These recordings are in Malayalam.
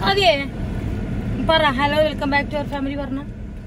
അതെ പറ hello welcome back to our family പറഞ്ഞ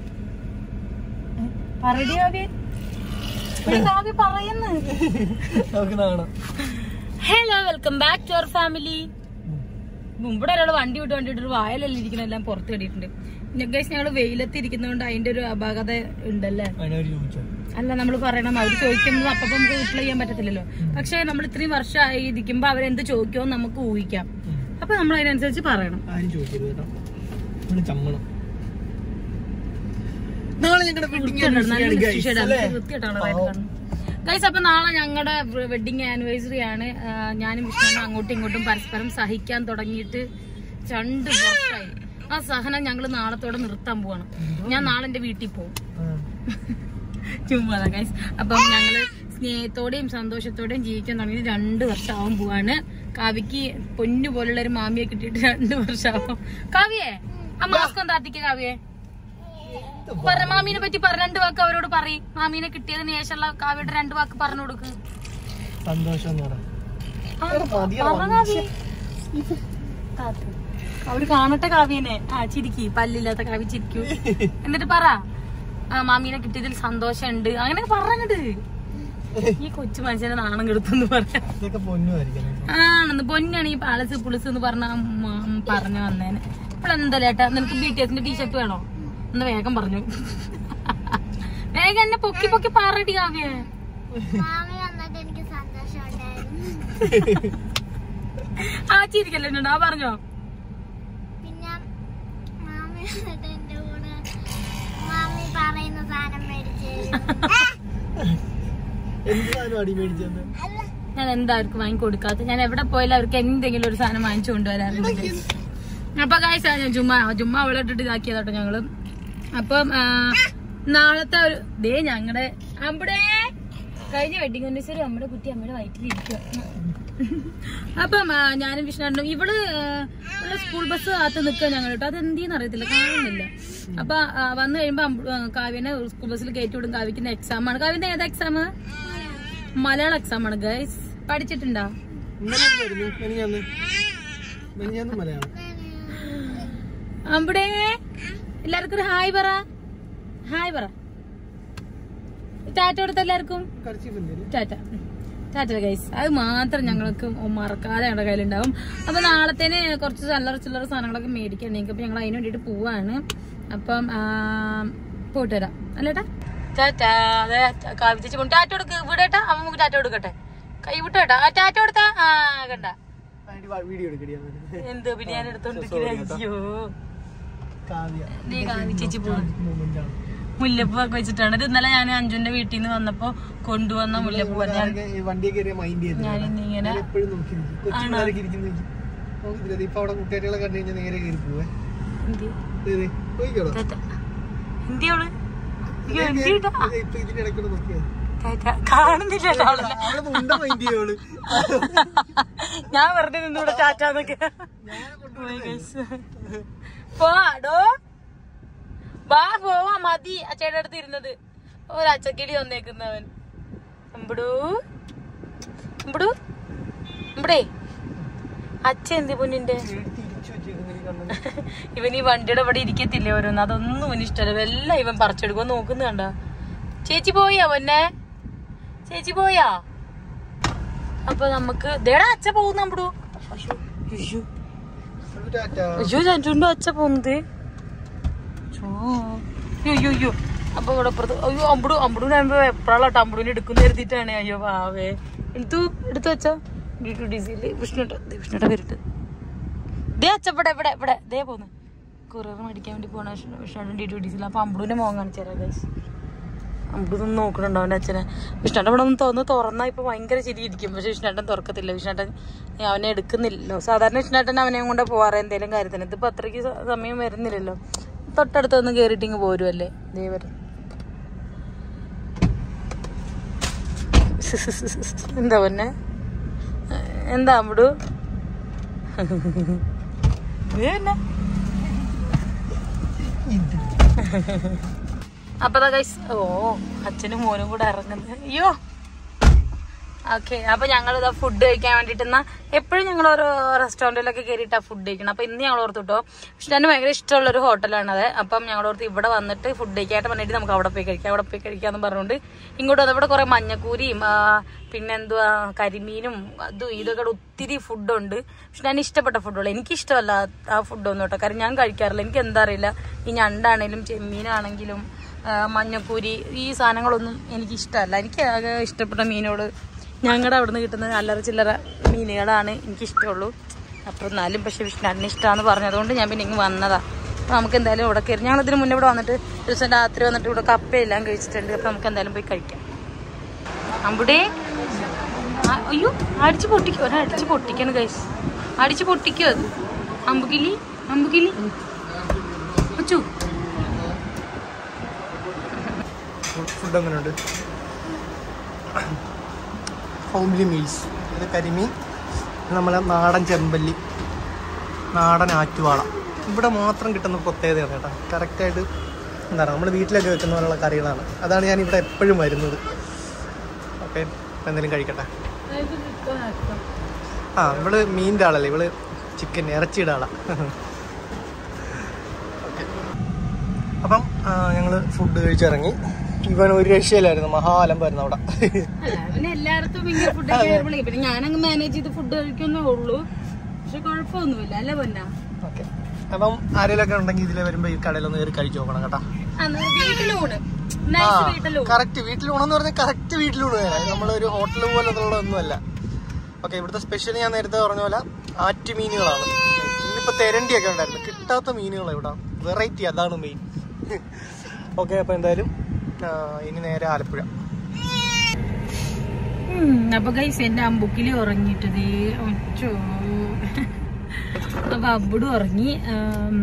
പറയടി കാവ്യ എടി കാവ്യ പറയുന്നു നമുക്ക് നാണം hello welcome back to our family ഇവിടെ ഒരാൾ വണ്ടി വിട്ട് വണ്ടി വിട്ടിട്ട് വായലല്ലേ ഇരിക്കുന്ന എല്ലാം പുറത്ത് കടിയിട്ടുണ്ട് ഗൈസ് ഞങ്ങൾ വെയിലത്ത് ഇരിക്കുന്നതുകൊണ്ട് അതിന്റെ ഒരു അപാകത ഉണ്ടല്ലേ അതിനവര് ചോദിച്ചോ അല്ല നമ്മൾ പറയണം അവർ ചോദിക്കുന്നത് അപ്പം നമുക്ക് റിപ്ലൈ ചെയ്യാൻ പറ്റത്തില്ലല്ലോ പക്ഷെ നമ്മൾ ഇത്രയും വർഷമായി ഇരിക്കുമ്പോ അവരെന്ത് ചോദിക്കുമോ നമുക്ക് ഊഹിക്കാം അപ്പൊ നമ്മൾ അതിനനുസരിച്ച് പറയണം ആരും ചോദിക്കരുത് കേട്ടോ നമ്മള് ചമ്മണം നാളെ ഞങ്ങളുടെ വെഡിങ് ഗൈസ് അപ്പൊ നാളെ ഞങ്ങളുടെ വെഡിങ് ആനിവേഴ്സറി ആണ് ആ, ഞാനും വിഷ്ണുവും അങ്ങോട്ടും ഇങ്ങോട്ടും പരസ്പരം സഹിക്കാൻ തുടങ്ങിയിട്ട് രണ്ട് വർഷമായി ആ സഹനം ഞങ്ങൾ നാളത്തോടെ നിർത്താൻ പോവാണ് ഞാൻ നാളെ എന്റെ വീട്ടിൽ പോകും ചുമ്മാ ഗൈസ് അപ്പം ഞങ്ങള് സ്നേഹത്തോടെയും സന്തോഷത്തോടെയും ജീവിക്കാൻ തുടങ്ങി രണ്ട് വർഷമാവാൻ പോവാണ് കാവ്യക്ക് പൊന്നു പോലുള്ള ഒരു മാമിയെ കിട്ടിയിട്ട് രണ്ട് വർഷമാവും കാവ്യേ ആ മാസ്ക് ഒന്ന് താത്തിക്ക് കാവ്യേ പറ മാമീനെ പറ്റി പറ രണ്ട് വാക്ക് അവരോട് പറയും മാമീനെ കിട്ടിയതിന് ശേഷമുള്ള കാവ്യയുടെ രണ്ട് വാക്ക് പറഞ്ഞു കൊടുക്ക് സന്തോഷം എന്ന് പറയാം ആ, എടാ, മതിയെടാ, പറ കാവ്യേ. താത്ത്. അവര് കാണട്ടെ കാവ്യനെ ആ ചിരിക്കി പല്ലില്ലാത്ത കാവ്യ ചിരിക്കൂ എന്നിട്ട് പറ ആ മാമീനെ കിട്ടിയതിൽ സന്തോഷമുണ്ട് അങ്ങനെ പറഞ്ഞിട്ട് ഈ കൊച്ചു മനുഷ്യനെ നാണം കെടുത്തെന്ന് പറയാം ഇതൊക്കെ പൊന്നുമായിരിക്കും ആണെന്ന് പൊന്നാണ് ഈ പാലസ് പുളിസ് എന്ന് പറഞ്ഞ പറഞ്ഞു വന്നേനെ ഇപ്പോഴെന്താ ചേട്ടാ നിനക്ക് ബി ടി എസിന്റെ ടീഷർട്ട് വേണോ എന്ന് വേഗം പറഞ്ഞു വേഗം എന്നെ പൊക്കി പൊക്കി പാറടി കാവ്യ മാമി വന്നിട്ട് എനിക്ക് സന്തോഷമുണ്ടായിരുന്നു ആ ചിരിക്കല്ലേ എന്നോട് ആ പറഞ്ഞോ പിന്നെ മാമി വന്നിട്ട് എന്റെ കൂടെ മാമി പറയുന്ന സാധനം മേടിച്ച് എന്ത് സാധനം അടി മേടിച്ചെന്ന് ഞാൻ എന്താ അവർക്ക് വാങ്ങി കൊടുക്കാത്ത ഞാൻ എവിടെ പോയാലും അവർക്ക് എന്തെങ്കിലും ഒരു സാധനം വാങ്ങിച്ചു കൊണ്ടുവരാറുണ്ട് അപ്പൊ കാഴ്ച ഞാൻ ചുമ്മാ ചുമ്മാ അവളെ ഇട്ടിട്ട് ഇതാക്കിയതാട്ടോ ഞങ്ങള് അപ്പം ആ, നാളത്തെ ഒരു ദേ ഞങ്ങളുടെ അമ്പടേ കഴിഞ്ഞ വെഡിങ് ആനിവേഴ്സറി അമ്മയുടെ കുട്ടി അമ്മയുടെ വയറ്റിലിരിക്കുക അപ്പം ആ, ഞാനും വിഷ്ണുണ്ടും ഇവള് ആ, ഇവള് സ്കൂൾ ബസ് കാത്ത് നിൽക്കുക ഞങ്ങൾ കേട്ടോ അത് എന്തെന്ന് അറിയത്തില്ല കാണുന്നില്ല അപ്പൊ ആ, വന്നു കഴിയുമ്പോ അമ്പ- ആ, കാവ്യനെ സ്കൂൾ ബസ്സിൽ കയറ്റി വിടും കാവ്യക്കുന്ന എക്സാം ആണ് കാവ്യന്റെ ഏതാ എക്സാം മലയാളം എക്സാം ആണ് ഗൈസ് പഠിച്ചിട്ടുണ്ടോ ഇന്നലെ എന്തായിരുന്നു മെനിഞ്ഞാന്ന് മെനിഞ്ഞാന്ന് മലയാളം അമ്പടേ എല്ലാവർക്കും ഒരു ഹായ് പറ ഹായ് പറ ടാറ്റ കൊടുത്ത എല്ലാവർക്കും കടിച്ചിട്ടുണ്ടല്ലേ ടാറ്റ ടാറ്റ ഗൈസ് അത് മാത്രം ഞങ്ങൾക്ക് മറക്കാതെ ഞങ്ങളുടെ കയ്യിലുണ്ടാവും അപ്പൊ നാളത്തേന് കുറച്ച് ചില്ലറ ചില്ലറ സാധനങ്ങളൊക്കെ മേടിക്കണ്ടെങ്കിൽ അപ്പൊ ഞങ്ങൾ അതിന് വേണ്ടിട്ട് പോവാണ് അപ്പം ആ, പോയിട്ട് വരാം അല്ലേട്ടാ ടാറ്റ അതെ കാവിച്ചു കൊണ്ട് ടാറ്റ കൊടുക്ക് വിടേട്ടാ അവൻ നമുക്ക് ടാറ്റ കൊടുക്കട്ടെ കൈ വിട്ടേട്ടാ ആ ടാറ്റ കൊടുത്താ ആ കണ്ട വീഡിയോ എടുക്കടിയാ എന്ത് പിന്നെ ഞാൻ എടുത്തോണ്ടിരിക്കുന്നത് അയ്യോ കാവ്യ ദേ കാവ്യ ചേച്ചി പോവാ മൂമെന്റ് ആണ് മുല്ലപ്പൂ ഒക്കെ വെച്ചിട്ടാണ് ഇത് ഇന്നലെ ഞാൻ അഞ്ജുന്റെ വീട്ടിൽ നിന്ന് വന്നപ്പോ കൊണ്ടുവന്ന മുല്ലപ്പൂ ഞാൻ ആരൊക്കെ ഈ വണ്ടിയൊക്കെ കയറിയ മൈൻഡ് ചെയ്തു ഞാൻ ഇന്നിങ്ങനെ എപ്പോഴും നോക്കി നിൽക്കും. കൊച്ചു പിള്ളേരൊക്കെ ഇരിക്കുന്നു നോക്കില്ല ഇപ്പൊ അവിടെ കുട്ടികളെ കണ്ടു കഴിഞ്ഞാൽ നേരെ കയറി പോവേ എന്ത്? ദേ, ദേ, പോയിക്കോളൂ ടാറ്റ. എന്തിയോള് അയ്യോ, എന്തിട്ടാ? ദേ, ഇപ്പൊ ഇതിന്റെ ഇടയ്ക്കൂടെ നോക്കിയാ മതി. ടാറ്റ. കാണുന്നില്ല അവളെ അവള് മുണ്ട മൈൻഡ് ചെയ്യുള്ളൂ ഞാൻ വെറുതെ നിന്നൂടെ ടാറ്റാന്നൊക്കെ പോവാടോ വാ പോവാ മതി അച്ഛയുടെ അടുത്ത് ഇരുന്നത് ഒരു അച്ചക്കിളി വന്നേക്കുന്നവൻ എമ്പടൂ എമ്പടൂ എമ്പടേ അച്ഛ എന്തി പൊന്നിന്റെ തിരിച്ചു വെച്ചേക്കുന്നു ഈ കണ്ണന്. ഇവൻ ഈ വണ്ടിയുടെ ഇവിടെ ഇരിക്കത്തില്ലേ ഓരോന്ന് അതൊന്നും ഇവന് ഇഷ്ടമല്ല എല്ലാം ഇവൻ പറിച്ചെടുക്കുക നോക്കുന്ന കണ്ട ചേച്ചി പോയാ പൊന്നെ ചേച്ചി പോയാ അപ്പൊ നമുക്ക് ദേടാ അച്ഛ പോകുന്ന അമ്പടൂ അയ്യോ അയ്യോ ഒരു ടാറ്റ. അയ്യോ ചാറ്റുണ്ടോ അച്ഛ പോകുന്നത് ചോ. അയ്യോ അയ്യോ അയ്യോ അപ്പൊ ഇവിടെ അപ്പുറത്ത് അയ്യോ അമ്പടു അമ്പടു ഞാൻ എപ്പോഴാട്ടോ അമ്പടുവിനെ എടുക്കുന്ന കരുതിയിട്ടാണ് അയ്യോ വാവേ എടുത്തു എടുത്തു വെച്ചോ ഡി ടു ഡി സിയില് വിഷ്ണുട്ട വിഷ്ണുട്ട വരട്ട് ദേ അച്ഛ ഇവിടെ ഇവിടെ ഇവിടെ ദേ പോന്ന് കുറവ് മേടിക്കാൻ വേണ്ടി പോണ വിഷ്ണുട്ടൻ ഡി ടു ഡി സിയിൽ അപ്പൊ അമ്പടുവിന്റെ മോൻ കാണിച്ചു തരാം ഗൈസ് അമ്പതൊന്നും നോക്കണുണ്ടോ അവന്റെ അച്ഛനെ വിഷ്ണുട്ടൻ ഇവിടെ ഒന്ന് തുറന്ന് തുറന്നാ ഇപ്പൊ ഭയങ്കര ചിരിയിരിക്കും പക്ഷെ വിഷ്ണുട്ടൻ തുറക്കത്തില്ല വിഷ്ണുട്ടൻ അവനെ എടുക്കുന്നില്ലല്ലോ സാധാരണ വിഷ്ണുട്ടൻ അവനെയും കൊണ്ട് പോവാറ് എന്തെങ്കിലും കാര്യത്തിന് ഇതിപ്പോ അത്രയ്ക്ക് സ- സമയം വരുന്നില്ലല്ലോ തൊട്ടടുത്തൊന്ന് കേറിയിട്ട് ഇങ്ങ് പോരുമല്ലേ ദേ വരും എന്താ പൊന്നെ എന്താ അമ്പടു ദേ പിന്നെ അപ്പൊ ഗൈസ് ഓ അച്ഛനും മോനും കൂടെ ഇറങ്ങുന്നത് അയ്യോ ഓക്കെ അപ്പൊ ഞങ്ങൾ ഇതാ ഫുഡ് കഴിക്കാൻ വേണ്ടിട്ട് എന്നാ എപ്പോഴും ഞങ്ങൾ ഓരോ റെസ്റ്റോറന്റിലൊക്കെ കയറിയിട്ടാ ഫുഡ് കഴിക്കണം അപ്പൊ ഇന്ന് ഞങ്ങൾ ഓർത്തു കേട്ടോ പക്ഷെ തന്നെ ഭയങ്കര ഇഷ്ടമുള്ള ഒരു ഹോട്ടലാണ് അത് അപ്പം ഞങ്ങൾ ഓർത്ത് ഇവിടെ വന്നിട്ട് ഫുഡ് കഴിക്കാനായിട്ട് വേണ്ടിട്ട് നമുക്ക് അവിടെ പോയി കഴിക്കാം അവിടെ പോയി കഴിക്കാന്ന് പറഞ്ഞുകൊണ്ട് ഇങ്ങോട്ട് വന്നപ്പോൾ ഇവിടെ കുറെ മഞ്ഞക്കൂരിയും ആ, പിന്നെ എന്തുവാ കരിമീനും അതും ഇതൊക്കെ ഇവിടെ ഒത്തിരി ഫുഡുണ്ട് പക്ഷെ ഞാൻ ഇഷ്ടപ്പെട്ട ഫുഡുള്ളൂ എനിക്ക് ഇഷ്ടമല്ല ആ ഫുഡൊന്നും കേട്ടോ കാരണം ഞാൻ കഴിക്കാറില്ല എനിക്ക് എന്താ അറിയില്ല ഈ ഞണ്ടാണേലും ചെമ്മീനാണെങ്കിലും ആ, മഞ്ഞക്കൂരി ഈ സാധനങ്ങളൊന്നും എനിക്ക് ഇഷ്ടമല്ല എനിക്ക് ആകെ ഇഷ്ടപ്പെട്ട മീനോട് ഞങ്ങളുടെ അവിടെ നിന്ന് കിട്ടുന്ന അല്ലറ ചില്ലറ മീനുകളാണ് എനിക്ക് ഇഷ്ടമുള്ളൂ അപ്പം എന്നാലും പക്ഷെ വിഷ്ണുവിന് ഇഷ്ടമാണെന്ന് പറഞ്ഞതുകൊണ്ട് ഞാൻ പിന്നെ ഇങ്ങ് വന്നതാ അപ്പം നമുക്ക് എന്തായാലും ഇവിടെ കയറി ഞങ്ങൾ ഇതിന് മുന്നേ ഇവിടെ വന്നിട്ട് ഒരു ദിവസം രാത്രി വന്നിട്ട് ഇവിടെ കപ്പയെല്ലാം കഴിച്ചിട്ടുണ്ട് അപ്പം നമുക്ക് എന്തായാലും പോയി കഴിക്കാം അമ്പുടേ ആ, അയ്യോ അടിച്ച് പൊട്ടിക്കോ ഒരാ അടിച്ച് പൊട്ടിക്കണം ഗൈസ് അടിച്ച് പൊട്ടിക്കോ അത് അമ്പുകിലി അമ്പുകിലി അച്ചു ഫുഡ് എങ്ങനെയുണ്ട് ഹോംലി മീൽസ് ഇത് കരിമീൻ ഇത് നമ്മളെ നാടൻ ചെമ്പല്ലി നാടൻ ആറ്റുവാള ഇവിടെ മാത്രം കിട്ടുന്ന പ്രത്യേകതയാണ് കേട്ടോ കറക്റ്റായിട്ട് എന്താണ് നമ്മൾ വീട്ടിലൊക്കെ വെക്കുന്ന പോലുള്ള കറികളാണ് അതാണ് ഞാൻ ഇവിടെ എപ്പോഴും വരുന്നത് ഓക്കെ എന്തെങ്കിലും കഴിക്കട്ടെ ആ ഇവള് മീനിൻ്റെ ആളല്ലേ ഇവള് ചിക്കൻ ഇറച്ചിയുടെ ആളാ ഓക്കെ അപ്പം ഞങ്ങൾ ഫുഡ് കഴിച്ചിറങ്ങി ഇവൻ ഒരു രക്ഷയിലായിരുന്നു മഹാലമ്പായിരുന്നു അവിടെ പിന്നെ എല്ലായിടത്തും ഇങ്ങനെ ഫുഡ് കഴിക്കുമ്പോഴേ പിന്നെ ഞാനങ്ങ് മാനേജ് ചെയ്ത് ഫുഡ് കഴിക്കുന്നേ ഉള്ളൂ പക്ഷെ കുഴപ്പമൊന്നുമില്ല അല്ലേ പൊന്ന ഓക്കെ അപ്പം ആരെങ്കിലൊക്കെ ഉണ്ടെങ്കിൽ ഇതിലെ വരുമ്പോൾ ഈ കടയിലൊന്ന് കയറി കഴിച്ചു നോക്കണം കേട്ടോ വീട്ടിലൂണ് ആ നൈസ് വീട്ടിലൂണ് കറക്റ്റ് വീട്ടിലൂണെന്ന് പറഞ്ഞാൽ കറക്റ്റ് വീട്ടിലൂടെ നമ്മളൊരു ഹോട്ടൽ പോലെ ഒന്നുമല്ല ഓക്കെ ഇവിടുത്തെ സ്പെഷ്യൽ ഞാൻ നേരത്തെ പറഞ്ഞ പോലെ ആറ്റ് മീനുകളാണ് ഇന്നിപ്പോ തെരണ്ടിയൊക്കെ ഉണ്ടായിരുന്നു കിട്ടാത്ത മീനുകളാണ് ഇവിടെ വെറൈറ്റി അതാണ് മെയിൻ ഓക്കെ അപ്പൊ എന്തായാലും ആ, ഇനി നേരെ ആലപ്പുഴ അപ്പൊ ഗൈസ് എന്റെ അമ്പുക്കിലി ഉറങ്ങിയിട്ടത് ഒച്ചോ അപ്പൊ അമ്പുടും ഉറങ്ങി ഉം,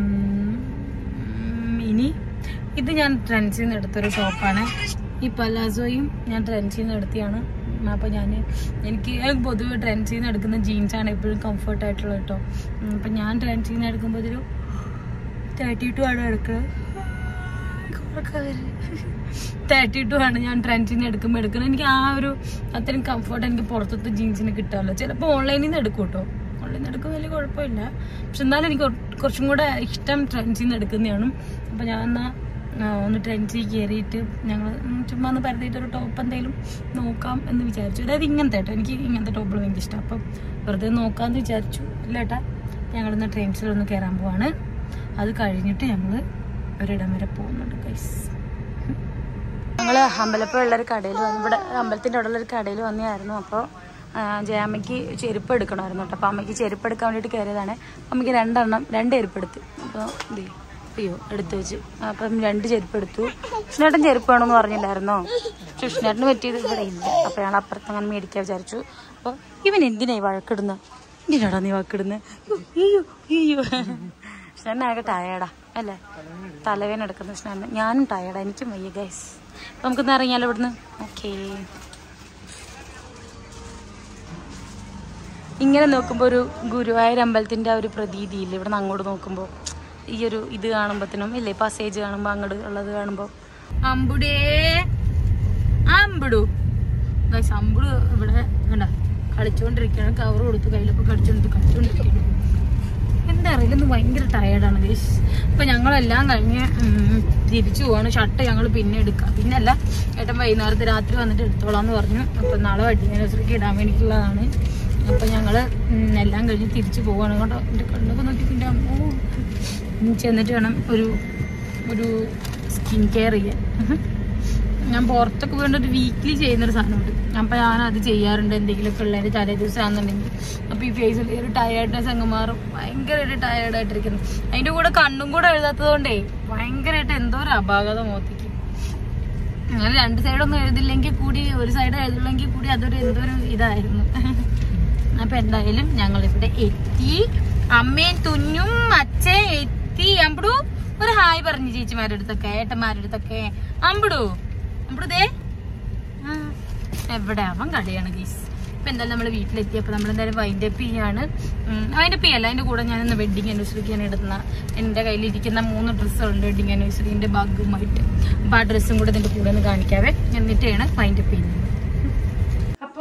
ഇനി ഇത് ഞാൻ ട്രെൻസിൽ നിന്ന് എടുത്തൊരു ടോപ്പാണ് ഈ പലാസോയും ഞാൻ ട്രെൻസിൽ നിന്ന് എടുത്തിയാണ് അപ്പൊ ഞാൻ എനിക്ക് എനിക്ക് പൊതുവെ ട്രെൻസിൽ നിന്ന് എടുക്കുന്ന ജീൻസാണ് എപ്പോഴും കംഫർട്ട് ആയിട്ടുള്ളത് കേട്ടോ ഉം, അപ്പൊ ഞാൻ ട്രെൻസിൽ നിന്ന് എടുക്കുമ്പോൾ ഒരു തേർട്ടി ടു ആണ് എടുക്കുന്നത് തേർട്ടി ടു ആണ് ഞാൻ ട്രെൻഡിൽ നിന്ന് എടുക്കുമ്പോൾ എടുക്കുന്നത് എനിക്ക് ആ ഒരു അത്രയും കംഫർട്ട് എനിക്ക് പുറത്തത്തെ ജീൻസിന് കിട്ടാമല്ലോ ചിലപ്പോൾ ഓൺലൈനിൽ നിന്ന് എടുക്കും കേട്ടോ ഓൺലൈനിൽ നിന്ന് എടുക്കും വലിയ കുഴപ്പമില്ല പക്ഷെ എന്നാലും എനിക്ക് ഒ- കുറച്ചും കൂടെ ഇഷ്ടം ട്രെൻഡിൽ നിന്ന് എടുക്കുന്നതാണ് അപ്പോൾ ഞാൻ എന്നാൽ ഒന്ന് ട്രെൻഡിൽ കയറിയിട്ട് ഞങ്ങൾ ചുമ്മാ ഒന്ന് പരത്തിയിട്ട് ഒരു ടോപ്പ് എന്തെങ്കിലും നോക്കാം എന്ന് വിചാരിച്ചു അതായത് ഇങ്ങനത്തെ കേട്ടോ എനിക്ക് ഇങ്ങനത്തെ ടോപ്പുകൾ ഭയങ്കര ഇഷ്ടം അപ്പം വെറുതെ നോക്കാമെന്ന് വിചാരിച്ചു ഇല്ല ഏട്ടാ ഞങ്ങളിന്ന് ട്രെൻഡ്സിലൊന്ന് കയറാൻ പോവാണ് അത് കഴിഞ്ഞിട്ട് ഞങ്ങൾ ഒരിടം വരെ പോകുന്നുണ്ട് ഗൈസ് ഞങ്ങൾ അമ്പലപ്പുഴ ഒരു കടയിൽ വന്നു ഇവിടെ അമ്പലത്തിൻ്റെ അവിടെ ഒരു കടയിൽ വന്നതായിരുന്നു അപ്പോൾ ജയാമ്മയ്ക്ക് ചെരുപ്പ് എടുക്കണമായിരുന്നു കേട്ടോ അപ്പോൾ അമ്മയ്ക്ക് ചെരുപ്പ് എടുക്കാൻ വേണ്ടിയിട്ട് കയറിയതാണ് അമ്മയ്ക്ക് രണ്ടെണ്ണം രണ്ട് ചെരുപ്പ് എടുത്ത് അപ്പോൾ ഇത് അയ്യോ എടുത്തു വെച്ച് അപ്പം രണ്ട് ചെരുപ്പ് എടുത്തു കൃഷ്ണേട്ടൻ ചെരുപ്പ് വേണമെന്ന് പറഞ്ഞില്ലായിരുന്നോ പക്ഷെ കൃഷ്ണേട്ടന് പറ്റിയത് ഇവിടെ ഇല്ല അപ്പോൾ ഞങ്ങൾ അപ്പുറത്ത് അങ്ങനെ മേടിക്കാൻ വിചാരിച്ചു അപ്പോൾ ഇവൻ എന്തിനായി വഴക്കിടുന്നത് എന്തിനാടാ നീ വഴക്കിടുന്നത് അയ്യോ അയ്യോ കൃഷ്ണൻ ആകെ ടയേർഡാ അല്ലേ തലവേന എടുക്കുന്ന കൃഷ്ണൻ ഞാനും ടയേർഡാ എനിക്കും വയ്യ ഗൈസ് നമുക്കൊന്ന് ഇറങ്ങിയാലോ ഇവിടുന്ന് ഓക്കേ ഇങ്ങനെ നോക്കുമ്പോൾ ഒരു ഗുരുവായൂർ അമ്പലത്തിന്റെ ആ ഒരു പ്രതീതി ഇല്ല ഇവിടെ അങ്ങോട്ട് നോക്കുമ്പോൾ ഈ ഒരു ഇത് കാണുമ്പോഴത്തേനും ഇല്ലേ പസേജ് കാണുമ്പോൾ അങ്ങോട്ട് ഉള്ളത് കാണുമ്പോൾ അമ്പുടേ അമ്പുടു ഗൈസ് അമ്പുടു ഇവിടെ കണ്ട കളിച്ചുകൊണ്ടിരിക്കുകയാണ് കവർ കൊടുത്ത് കയ്യിലൊക്കെ കടിച്ചോണ്ട് കളിച്ചുകൊണ്ടിരിക്കുകയാണ് എന്താ അറിയില്ല ഇന്ന് ഭയങ്കര ടയേർഡാണ് ഗൈസ് ഇപ്പൊ ഞങ്ങളെല്ലാം കഴിഞ്ഞ് ഉം, തിരിച്ചു പോവാണ് ഷർട്ട് ഞങ്ങൾ പിന്നെ എടുക്കാം പിന്നെ അല്ല ഏട്ടൻ വൈകുന്നേരത്ത് രാത്രി വന്നിട്ട് എടുത്തോളാന്ന് പറഞ്ഞു അപ്പൊ നാളെ വെഡിങ് ആനിവേഴ്സറിക്ക് ഇടാൻ വേണ്ടിയിട്ടുള്ളതാണ് അപ്പൊ ഞങ്ങള് ഉം, എല്ലാം കഴിഞ്ഞ് തിരിച്ചു പോവാണ് കേട്ടോ എന്റെ കണ്ണൊക്കെ നോക്കി പിന്നെ അമ്മോ ഉം, ചെന്നിട്ട് വേണം ഒരു ഒരു സ്കിൻ കെയർ ചെയ്യാൻ ഞാൻ പുറത്തൊക്കെ പോയിട്ട് ഒരു വീക്ക്ലി ചെയ്യുന്നൊരു സാധനമുണ്ട് അപ്പൊ ഞാൻ അത് ചെയ്യാറുണ്ട് എന്തെങ്കിലുമൊക്കെ ഉള്ളതിന്റെ തലേ ദിവസം ആണെന്നുണ്ടെങ്കിൽ അപ്പൊ ഈ ഫേസിൽ ഒരു ടയേർഡ്നെസ് അങ്ങ് മാറും ഭയങ്കരമായിട്ട് ടയേർഡ് ആയിട്ടിരിക്കുന്നു അതിന്റെ കൂടെ കണ്ണും കൂടെ എഴുതാത്തത് കൊണ്ടേ ഭയങ്കരമായിട്ട് എന്തോ ഒരു അപാകത മോത്തിക്ക് അങ്ങനെ രണ്ട് സൈഡൊന്നും എഴുതില്ലെങ്കിൽ കൂടി ഒരു സൈഡ് എഴുതില്ലെങ്കിൽ കൂടി അതൊരു എന്തോ ഒരു ഇതായിരുന്നു അപ്പൊ എന്തായാലും ഞങ്ങൾ ഇവിടെ എത്തി അമ്മയും തുഞ്ഞും അച്ഛൻ എത്തി അമ്പടു ഒരു ഹായ് പറഞ്ഞു ചേച്ചിമാരുടെ അടുത്തൊക്കെ ഏട്ടന്മാരുടെ അടുത്തൊക്കെ അമ്പടു അമ്പടു ദേ ആ, എവിടെ അവൻ കളിയാണ് ഗീസ് ഇപ്പൊ എന്തായാലും നമ്മൾ വീട്ടിലെത്തി അപ്പൊ നമ്മൾ എന്തായാലും വൈൻഡ് അപ്പ് ചെയ്യാണ് വൈൻഡ് അപ്പ് ചെയ്യല്ല അതിന്റെ കൂടെ ഞാൻ ഇന്ന് വെഡിങ് ആനിവേഴ്സറിക്ക് ഞാൻ ഇടുന്ന എന്റെ കയ്യിലിരിക്കുന്ന മൂന്ന് ഡ്രസ്സുണ്ട് വെഡിങ് ആനിവേഴ്സറിന്റെ ബാഗുമായിട്ട് അപ്പൊ ആ ഡ്രസ്സും കൂടെ ഇതിന്റെ കൂടെ ഒന്ന് കാണിക്കാവേ എന്നിട്ടാണ് വൈൻഡ് അപ്പ് ചെയ്യുന്നത് അപ്പൊ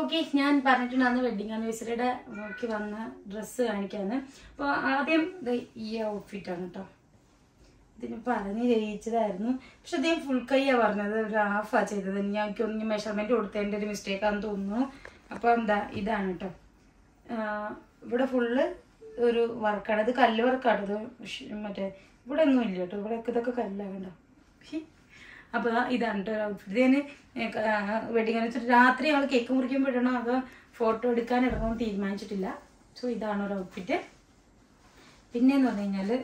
ഓക്കെ ഞാൻ പറഞ്ഞിട്ടുണ്ടായിരുന്നു വെഡിങ് ആനിവേഴ്സറിയുടെ നോക്കി വന്ന ഡ്രസ്സ് കാണിക്കാന്ന് അപ്പോൾ ആദ്യം ദേ ഈ ഔട്ട്ഫിറ്റ് ആണ് കേട്ടോ ഇതിന് പറഞ്ഞ് ചെയ്യിച്ചതായിരുന്നു പക്ഷെ അദ്ദേഹം ഫുൾ കൈയാ പറഞ്ഞത് ഒരു ഹാഫാ ചെയ്തത് ഞാൻ എനിക്കൊന്ന് മെഷർമെന്റ് കൊടുത്തതിന്റെ ഒരു മിസ്റ്റേക്ക് ആണെന്ന് തോന്നുന്നു അപ്പൊ എന്താ ഇതാണ് കേട്ടോ ആഹ് ഇവിടെ ഫുള്ള് ഒരു വർക്കാണ് ഇത് കല്ല് വർക്കാണ് ഇത് ഷ് മറ്റേ ഇവിടെ ഒന്നും ഇല്ല കേട്ടോ ഇവിടെ ഇതൊക്കെ കല്ലാണ് കേട്ടോ അപ്പൊ ദാ ഇതാണ് കേട്ടോ ഔട്ട്ഫിറ്റ് ഇതിന് വെഡിങ് ആനിവേഴ്സറി രാത്രി ഞങ്ങൾ കേക്ക് മുറിക്കുമ്പോൾ ഇടണോ അതോ ഫോട്ടോ എടുക്കാൻ ഇടണമെന്ന് തീരുമാനിച്ചിട്ടില്ല സോ ഇതാണ് ഒരു ഔട്ട്ഫിറ്റ് പിന്നെന്ന് പറഞ്ഞു കഴിഞ്ഞാല്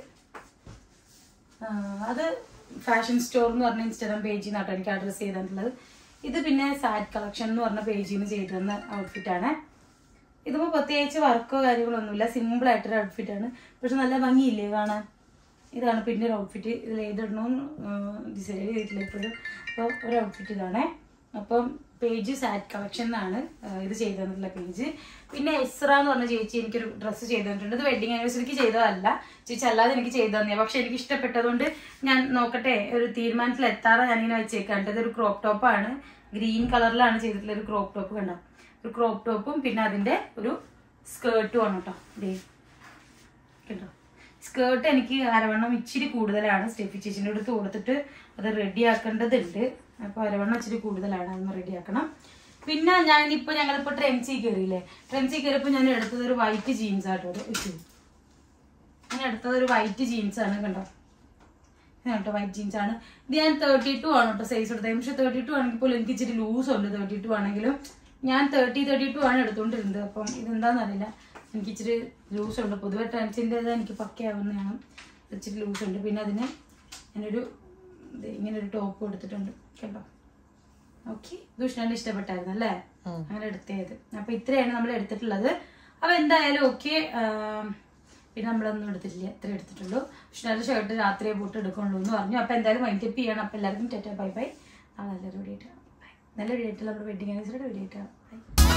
ആ, അത് ഫാഷൻ സ്റ്റോർ എന്ന് പറഞ്ഞ ഇൻസ്റ്റാഗ്രാം പേജിൽ നിന്നാട്ടോ എനിക്ക് അഡ്രസ് ചെയ്തിട്ടുള്ളത് ഇത് പിന്നെ സാറ്റ് കളക്ഷൻ എന്ന് പറഞ്ഞ പേജിൽ നിന്ന് ചെയ്തു തന്ന ഔട്ട്ഫിറ്റ് ആണ് ഇതിപ്പോൾ പ്രത്യേകിച്ച് വർക്കോ കാര്യങ്ങളോ ഒന്നുമില്ല സിമ്പിൾ ആയിട്ടൊരു ഔട്ട്ഫിറ്റ് ആണ് പക്ഷെ നല്ല ഭംഗിയില്ലേ കാണാൻ ഇതാണ് പിന്നെ ഒരു ഔട്ട്ഫിറ്റ് ഇതിൽ ഏതിടണമെന്ന് ഡിസൈഡ് ചെയ്തിട്ടില്ല ഇപ്പോഴും അപ്പോൾ ഒരു ഔട്ട്ഫിറ്റ് ഇതാണേ അപ്പം പേജ് സാറ്റ് കളക്ഷൻ എന്നാണ് ആ, ഇത് ചെയ്തു തന്നിട്ടുള്ള പേജ് പിന്നെ എസ്ര എന്ന് പറഞ്ഞ ചേച്ചി എനിക്കൊരു ഡ്രസ്സ് ചെയ്തു തന്നിട്ടുണ്ട് ഇത് വെഡിങ് ആനിവേഴ്സറിക്ക് ചെയ്തതല്ല ചേച്ചി അല്ലാതെ എനിക്ക് ചെയ്തു തന്നെ പക്ഷെ എനിക്ക് ഇഷ്ടപ്പെട്ടതുകൊണ്ട് ഞാൻ നോക്കട്ടെ ഒരു തീരുമാനത്തിൽ എത്താതെ ഞാനിങ്ങനെ വെച്ചേക്കാണ്ട് ഇതൊരു ക്രോപ്പ് ടോപ്പാണ് ഗ്രീൻ കളറിലാണ് ചെയ്തിട്ടുള്ള ഒരു ക്രോപ്പ് ടോപ്പ് കണ്ടോ ഒരു ക്രോപ്പ് ടോപ്പും പിന്നെ അതിന്റെ ഒരു സ്കേർട്ടും ആണ് കേട്ടോ ദേ കേട്ടോ സ്കേർട്ട് എനിക്ക് അരവണ്ണം ഇച്ചിരി കൂടുതലാണ് സ്റ്റെഫി ചേച്ചിൻ്റെ അടുത്ത് കൊടുത്തിട്ട് അത് റെഡി ആക്കേണ്ടതുണ്ട് അപ്പോൾ അരവണ്ണം ഇച്ചിരി കൂടുതലാണ് അതൊന്ന് റെഡി ആക്കണം പിന്നെ ഞാനിപ്പോൾ ഞങ്ങളിപ്പോൾ ട്രെൻസി കയറിയില്ലേ ട്രെൻസി കയറിയപ്പോൾ ഞാൻ എടുത്തത് ഒരു വൈറ്റ് ജീൻസ് ആട്ടോ ഒരു ഇച്ചിരി. ഞാൻ എടുത്തത് ഒരു വൈറ്റ് ജീൻസ് ആണ് കണ്ടോ ഇത് കേട്ടോ വൈറ്റ് ജീൻസ് ആണ് ഇത് ഞാൻ തേർട്ടി ടു ആണ് കേട്ടോ സൈസ് എടുത്തത് പക്ഷെ തേർട്ടി ടു ആണെങ്കിൽ പോലും എനിക്ക് ഇച്ചിരി ലൂസ് ഉണ്ട് തേർട്ടി ടു ആണെങ്കിലും ഞാൻ തേർട്ടി തേർട്ടി ടു ആണ് എടുത്തുകൊണ്ടിരുന്നത് അപ്പം ഇതെന്താണെന്നറിയില്ല എനിക്ക് ഇച്ചിരി ലൂസ് ഉണ്ട് പൊതുവെ ട്രെൻസിൻ്റെ എനിക്ക് പക്കയാവുന്നതാണ് ഇച്ചിരി ലൂസ് ഉണ്ട് പിന്നെ അതിന് ഞാനൊരു ഇത് ഇങ്ങനെ ഒരു ടോപ്പ് എടുത്തിട്ടുണ്ട് കേട്ടോ ഓക്കെ ദുഷ്ണന് ഇഷ്ടപ്പെട്ടായിരുന്നു അല്ലേ അങ്ങനെ എടുത്തേത് അപ്പൊ ഇത്രയാണ് നമ്മൾ എടുത്തിട്ടുള്ളത് അപ്പൊ എന്തായാലും ഓക്കെ പിന്നെ നമ്മളൊന്നും എടുത്തിട്ടില്ല ഇത്ര എടുത്തിട്ടുള്ളൂ കൃഷ്ണന്റെ ഷർട്ട് രാത്രിയെ പോട്ട് എടുക്കുള്ളൂ എന്ന് പറഞ്ഞു അപ്പൊ എന്തായാലും വൈൻഡപ്പ് ചെയ്യണം അപ്പൊ എല്ലാവർക്കും ടെറ്റ ബൈ ബൈ ആ നല്ലൊരു വീഡിയോ ആയിട്ട് നല്ല വീഡിയോ ആയിട്ട് നമ്മുടെ വെഡിങ് ആനിവേഴ്സറിയുടെ വീഡിയോ ആയിട്ട് ബൈ